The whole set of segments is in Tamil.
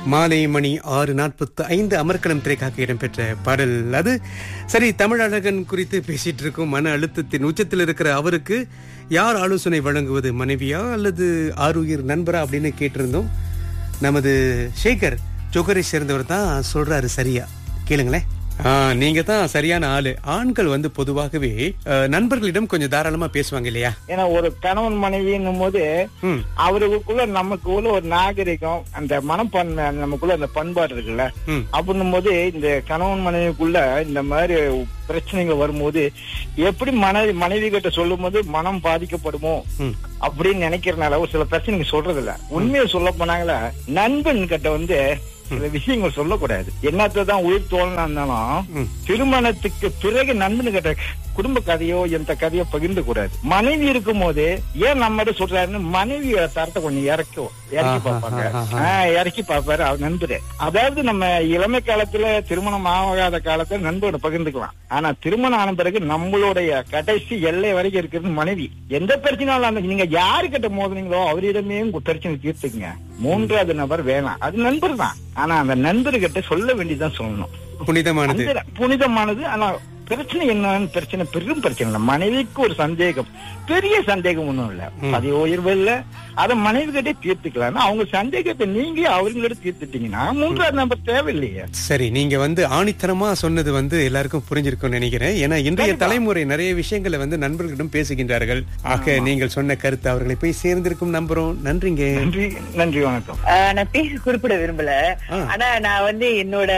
மாலை மணி ஆறு நாற்பத்து ஐந்து அமர்க்கலம் திரைக்காக இடம்பெற்ற பாடல் அது சரி தமிழழகன் குறித்து பேசிட்டு இருக்கும் மன அழுத்தத்தின் உச்சத்தில் இருக்கிற அவருக்கு யார் ஆலோசனை வழங்குவது மனைவியா அல்லது ஆறுயிர் நண்பரா அப்படின்னு கேட்டிருந்தோம் நமது சேகர் ஜோகரை சேர்ந்தவர் தான் சொல்றாரு சரியா கேளுங்களேன் ஆ, நீங்க தான் சரியான ஆளு ஆண்கள் வந்து பொதுவாகவே அஹ், நண்பர்களிடம் கொஞ்சம் தாராளமா பேசுவாங்க இல்லையா ஏன்னா ஒரு கணவன் மனைவின்னும் போது ம் அவருக்குள்ள நமக்குள்ள ஒரு நாகரிகம் அந்த மனப்பான்மை அந்த நமக்குள்ள அந்த பண்பாடு இருக்குல்ல ம் அப்படின்னும் போது இந்த கணவன் மனைவிக்குள்ள இந்த மாதிரி பிரச்சனைகள் வரும்போது எப்படி மனைவி மனைவி கிட்ட சொல்லும் போது மனம் பாதிக்கப்படுமோ ம் அப்படின்னு நினைக்கிறனால ஒரு சில பிரச்சனைங்க சொல்றது இல்ல உண்மையை சொல்ல போனாங்களா நண்பன் கிட்ட வந்து சில விஷயங்கள் சொல்லக்கூடாது என்னத்தான் உயிர் தோழனா இருந்தாலும் ம். திருமணத்துக்கு பிறகு நண்பன் கிட்ட குடும்ப கதையோ எந்த கதையோ பகிர்ந்து கூடாது மனைவி இருக்கும் போது ஏன் நம்ம சொல்றாருன்னு மனைவி தரத்தை கொஞ்சம் இறக்கும் இறக்கி ஆஹா, பார்ப்பாங்க ஆஹா. ஆஹ் இறக்கி பார்ப்பாரு அவர் நண்பரு அதாவது நம்ம இளமை காலத்துல திருமணம் ஆகாத காலத்துல நண்பரோட பகிர்ந்துக்கலாம் ஆனா திருமணம் ஆன பிறகு நம்மளுடைய கடைசி எல்லை வரைக்கும் இருக்கிறது மனைவி எந்த பிரச்சனையும் அந்த நீங்க யாருக்கிட்ட மோதுனீங்களோ அவரிடமே உங்க பிரச்சனை தீர்த்துக்குங்க மூன்றாவது நபர் வேணாம் அது நண்பர் தான் ஆனா அந்த நண்பர்கிட்ட சொல்ல வேண்டியதுதான் சொல்லணும் புனிதமானது அந்த புனிதமானது ஆனா பிரச்சனை என்னன்னு பிரச்சனை பெரும் பிரச்சனை இல்ல மனைவிக்கு ஒரு சந்தேகம் பெரிய சந்தேகம் ஒண்ணும் இல்ல பதவி உயர்வு இல்ல அத மனைவி கிட்டே தீர்த்துக்கலாம் அவங்க சந்தேகத்தை நீங்க அவர்களிட தீர்த்துட்டீங்கன்னா மூன்றாவது நம்பர் தேவையில்லையே சரி நீங்க வந்து ஆணித்தரமா சொன்னது வந்து எல்லாருக்கும் புரிஞ்சிருக்கும்னு நினைக்கிறேன் ஏன்னா இன்றைய தலைமுறை நிறைய விஷயங்களை வந்து நண்பர்களிடம் பேசுகின்றார்கள் ஆக நீங்கள் சொன்ன கருத்து அவர்களை போய் சேர்ந்திருக்கும் நம்புறோம் நன்றிங்க நன்றி நன்றி வணக்கம் ஆஹ் நான் பேர் குறிப்பிட விரும்பல ஆ. ஆனா நான் வந்து என்னோட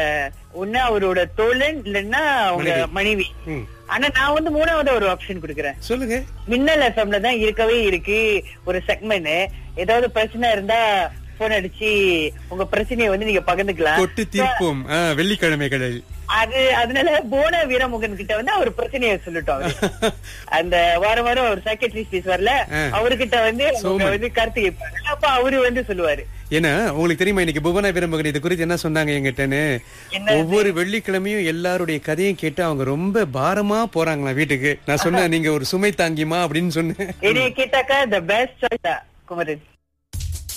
ஒண்ணு அவரோட தோழன் இல்லைன்னா அவங்க மனைவி ம். ஆனா நான் வந்து மூணாவது ஒரு ஆப்ஷன் கொடுக்கறேன் சொல்லுங்க மின்னல் எஃப்எம்ல தான் இருக்கவே இருக்கு ஒரு செக்மெண்ட் ஏதாவது பிரச்சனை இருந்தா போன் அடிச்சு உங்க பிரச்சனையை வந்து நீங்க பகிர்ந்துக்கலாம் தொட்டு தீர்ப்போம் ஆ, வெள்ளிக்கிழமைகளில் அது அதனால போன வீரமுகன் கிட்ட வந்து அவர் பிரச்சனையை சொல்லட்டும் அவரு. அந்த வாரம் வாரம் ஒரு சைக்கட்ரிஸ்ட் பேசுவார்ல ஆ. அவர்கிட்ட வந்து அவங்க சோமன். வந்து கருத்து கேட்பாங்க அப்ப அவரு வந்து சொல்லுவாரு ஏன்னா உங்களுக்கு தெரியுமா இன்னைக்கு புவனா வீரமகன் இது குறித்து என்ன சொன்னாங்க எங்கிட்டன்னு என்னது? ஒவ்வொரு வெள்ளிக்கிழமையும் எல்லாருடைய கதையும் கேட்டு அவங்க ரொம்ப பாரமா போறாங்களாம் வீட்டுக்கு நான் சொன்னேன் நீங்க ஒரு சுமை தாங்கிமா அப்படின்னு சொன்னேன் என்னைய கேட்டாக்கா த பெஸ்ட் சாய்ஸ் குமரன்